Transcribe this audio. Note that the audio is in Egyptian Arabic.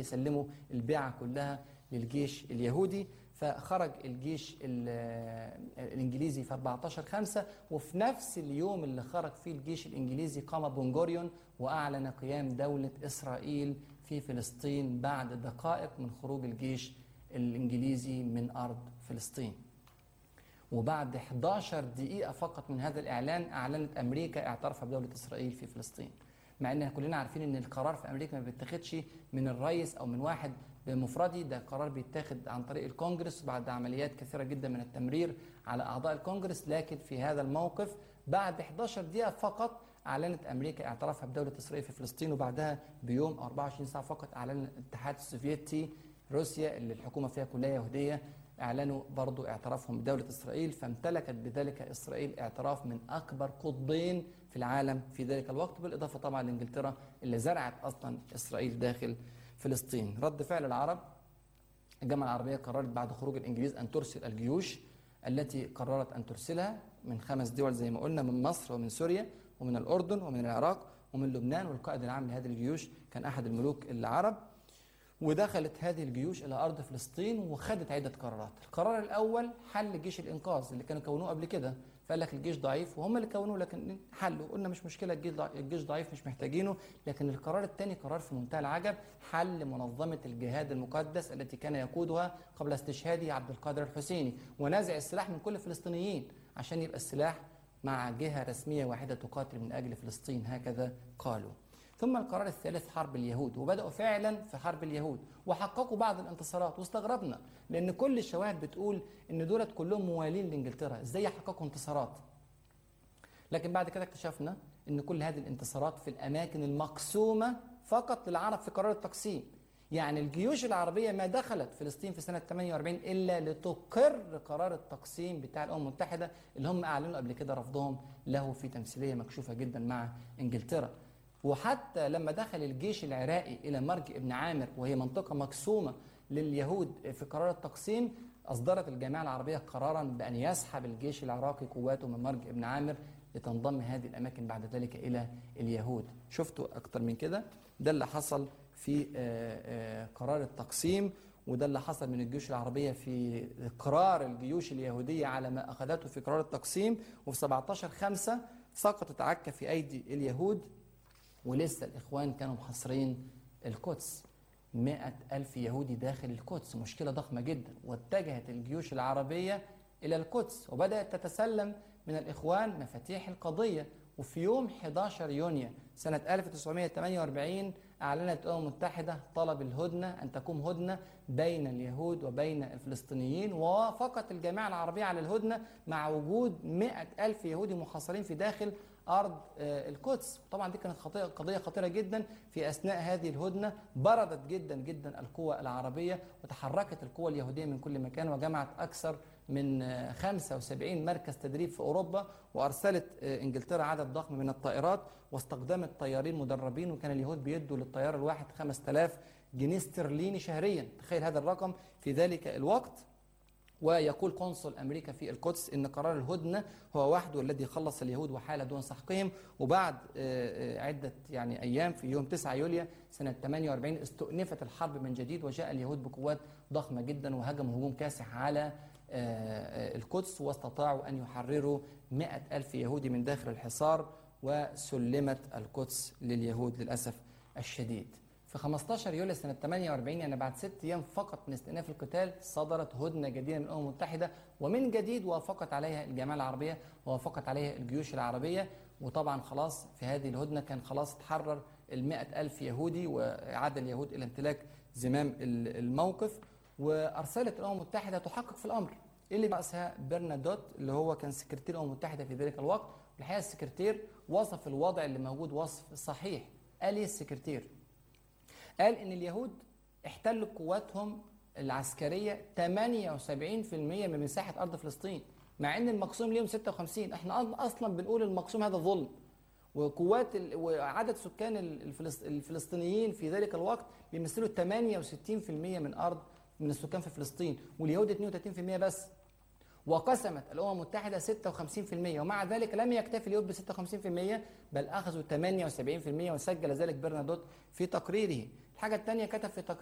هيسلموا البيعة كلها للجيش اليهودي فخرج الجيش ال- الإنجليزي في 14 5 وفي نفس اليوم اللي خرج فيه الجيش الإنجليزي قام بونجوريون وأعلن قيام دولة إسرائيل في فلسطين بعد دقائق من خروج الجيش الإنجليزي من أرض فلسطين وبعد 11 دقيقة فقط من هذا الإعلان أعلنت أمريكا اعترافها بدولة إسرائيل في فلسطين مع ان كلنا عارفين ان القرار في امريكا ما بيتاخدش من الرئيس او من واحد بمفردي ده قرار بيتاخد عن طريق الكونجرس بعد عمليات كثيره جدا من التمرير على اعضاء الكونجرس لكن في هذا الموقف بعد 11 دقيقه فقط اعلنت امريكا اعترافها بدوله اسرائيل في فلسطين وبعدها بيوم 24 ساعه فقط اعلن الاتحاد السوفيتي روسيا اللي الحكومه فيها كلها يهوديه اعلنوا برضو اعترافهم بدوله اسرائيل فامتلكت بذلك اسرائيل اعتراف من اكبر قطبين في العالم في ذلك الوقت بالاضافه طبعا لانجلترا اللي زرعت اصلا اسرائيل داخل فلسطين رد فعل العرب الجامعه العربيه قررت بعد خروج الانجليز ان ترسل الجيوش التي قررت ان ترسلها من خمس دول زي ما قلنا من مصر ومن سوريا ومن الاردن ومن العراق ومن لبنان والقائد العام لهذه الجيوش كان احد الملوك العرب ودخلت هذه الجيوش الى ارض فلسطين وخدت عده قرارات، القرار الاول حل جيش الانقاذ اللي كانوا كونوه قبل كده، فقال لك الجيش ضعيف وهم اللي كونوه لكن حلوا، قلنا مش مشكله الجيش ضع- الجيش ضعيف مش محتاجينه، لكن القرار الثاني قرار في منتهى العجب، حل منظمه الجهاد المقدس التي كان يقودها قبل استشهاده عبد القادر الحسيني، ونزع السلاح من كل الفلسطينيين عشان يبقى السلاح مع جهه رسميه واحده تقاتل من اجل فلسطين هكذا قالوا. ثم القرار الثالث حرب اليهود وبدأوا فعلا في حرب اليهود وحققوا بعض الانتصارات واستغربنا لأن كل الشواهد بتقول إن دولت كلهم موالين لإنجلترا إزاي يحققوا انتصارات لكن بعد كده اكتشفنا إن كل هذه الانتصارات في الأماكن المقسومة فقط للعرب في قرار التقسيم يعني الجيوش العربية ما دخلت فلسطين في سنة 48 إلا لتقر قرار التقسيم بتاع الأمم المتحدة اللي هم أعلنوا قبل كده رفضهم له في تمثيلية مكشوفة جدا مع إنجلترا وحتى لما دخل الجيش العراقي إلى مرج ابن عامر وهي منطقة مقسومة لليهود في قرار التقسيم أصدرت الجامعة العربية قرارا بأن يسحب الجيش العراقي قواته من مرج ابن عامر لتنضم هذه الأماكن بعد ذلك إلى اليهود شفتوا أكتر من كده ده اللي حصل في آه، آه، قرار التقسيم وده اللي حصل من الجيوش العربية في إقرار الجيوش اليهودية على ما أخذته في قرار التقسيم وفي 17 5 سقطت عكا في أيدي اليهود ولسه الإخوان كانوا محاصرين القدس مئة ألف يهودي داخل القدس مشكلة ضخمة جدا واتجهت الجيوش العربية إلى القدس وبدأت تتسلم من الإخوان مفاتيح القضية وفي يوم 11 يونيو سنة 1948 أعلنت الأمم المتحدة طلب الهدنة أن تقوم هدنة بين اليهود وبين الفلسطينيين ووافقت الجامعة العربية على الهدنة مع وجود 100 ألف يهودي محاصرين في داخل أرض آه، القدس طبعا دي كانت خطيرة قضية خطيرة جدا في أثناء هذه الهدنة بردت جدا جدا القوى العربية وتحركت القوى اليهودية من كل مكان وجمعت أكثر من آه، 75 مركز تدريب في أوروبا وأرسلت آه، إنجلترا عدد ضخم من الطائرات واستخدمت طيارين مدربين وكان اليهود بيدوا للطيار الواحد 5000 جنيه استرليني شهريا تخيل هذا الرقم في ذلك الوقت ويقول قنصل امريكا في القدس ان قرار الهدنه هو وحده الذي خلص اليهود وحال دون سحقهم وبعد آه، آه، عده يعني ايام في يوم 9 يوليو سنه 48 استؤنفت الحرب من جديد وجاء اليهود بقوات ضخمه جدا وهجموا هجوم كاسح على آه، آه، القدس واستطاعوا ان يحرروا 100 ألف يهودي من داخل الحصار وسلمت القدس لليهود للاسف الشديد. في 15 يوليو سنة 48 يعني بعد ست أيام فقط من استئناف القتال صدرت هدنة جديدة من الأمم المتحدة ومن جديد وافقت عليها الجامعة العربية ووافقت عليها الجيوش العربية وطبعا خلاص في هذه الهدنة كان خلاص تحرر المائة ألف يهودي وعاد اليهود إلى امتلاك زمام ال- الموقف وأرسلت الأمم المتحدة تحقق في الأمر اللي رأسها برنادوت اللي هو كان سكرتير الأمم المتحدة في ذلك الوقت الحقيقة السكرتير وصف الوضع اللي موجود وصف صحيح قال ايه السكرتير قال ان اليهود احتلوا قواتهم العسكريه 78% من مساحه ارض فلسطين مع ان المقسوم ليهم 56 احنا أص- اصلا بنقول المقسوم هذا ظلم وقوات ال... وعدد سكان ال- الفلس... الفلسطينيين في ذلك الوقت بيمثلوا 68% من ارض من السكان في فلسطين واليهود 32% بس وقسمت الامم المتحده 56% ومع ذلك لم يكتفي اليهود ب 56% بل اخذوا 78% وسجل ذلك برنادوت في تقريره الحاجه الثانيه كتب في تقرير